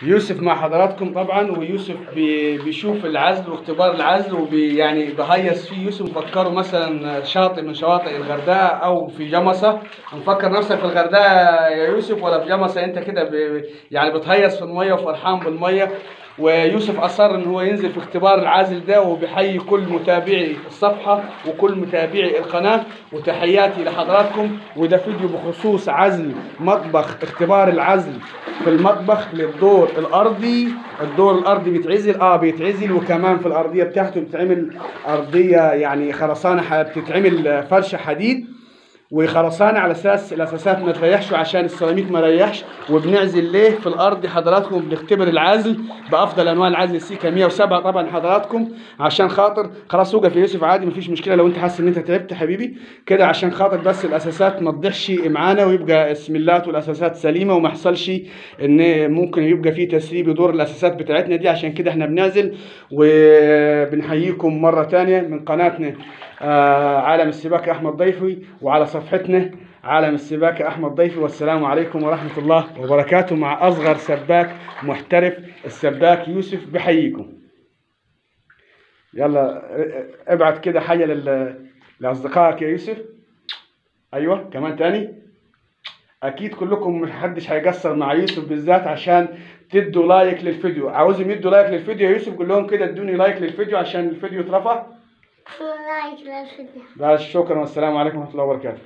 يوسف مع حضراتكم طبعا ويوسف بي- بيشوف العزل واختبار العزل وبي يعني بهيص فيه يوسف مفكره مثلا شاطئ من شواطئ الغردقه او في جمصه مفكر نفسك في الغردقه يا يوسف ولا في جمصه انت كده ب- يعني بتهيص في الميه وفرحان بالميه ويوسف اصر ان هو ينزل في اختبار العازل ده وبيحيي كل متابعي الصفحه وكل متابعي القناه وتحياتي لحضراتكم وده فيديو بخصوص عزل مطبخ اختبار العزل في المطبخ للدور الارضي الدور الارضي بيتعزل اه بيتعزل وكمان في الارضيه بتاعته بتتعمل ارضيه يعني خرسانه ح- بتتعمل فرشه حديد وخرسانه على اساس الاساسات ما تريحش وعشان السيراميك ما يريحش وبنعزل ليه في الارض حضراتكم بنختبر العزل بافضل انواع العزل السيكا 107 طبعا حضراتكم عشان خاطر خلاص وقف يا يوسف عادي مفيش مشكله لو انت حاسس ان انت تعبت حبيبي كده عشان خاطر بس الاساسات ما تضيعش معانا ويبقى اسميلات والاساسات سليمه وما يحصلش ان ممكن يبقى في تسريب يدور الاساسات بتاعتنا دي عشان كده احنا بنعزل وبنحييكم مره تانية من قناتنا آه، عالم السباكه احمد ضيفي وعلى صفحتنا عالم السباكه احمد ضيفي والسلام عليكم ورحمه الله وبركاته مع اصغر سباك محترف السباك يوسف بحييكم يلا ابعت كده حاجه لل... لاصدقائك يا يوسف ايوه كمان تاني اكيد كلكم محدش هيقصر مع يوسف بالذات عشان تدوا لايك للفيديو عاوزهم يدوا لايك للفيديو يا يوسف قول لهم كده ادوني لايك للفيديو عشان الفيديو اترفع لايك للفيديو بس شكرا والسلام عليكم ورحمه الله وبركاته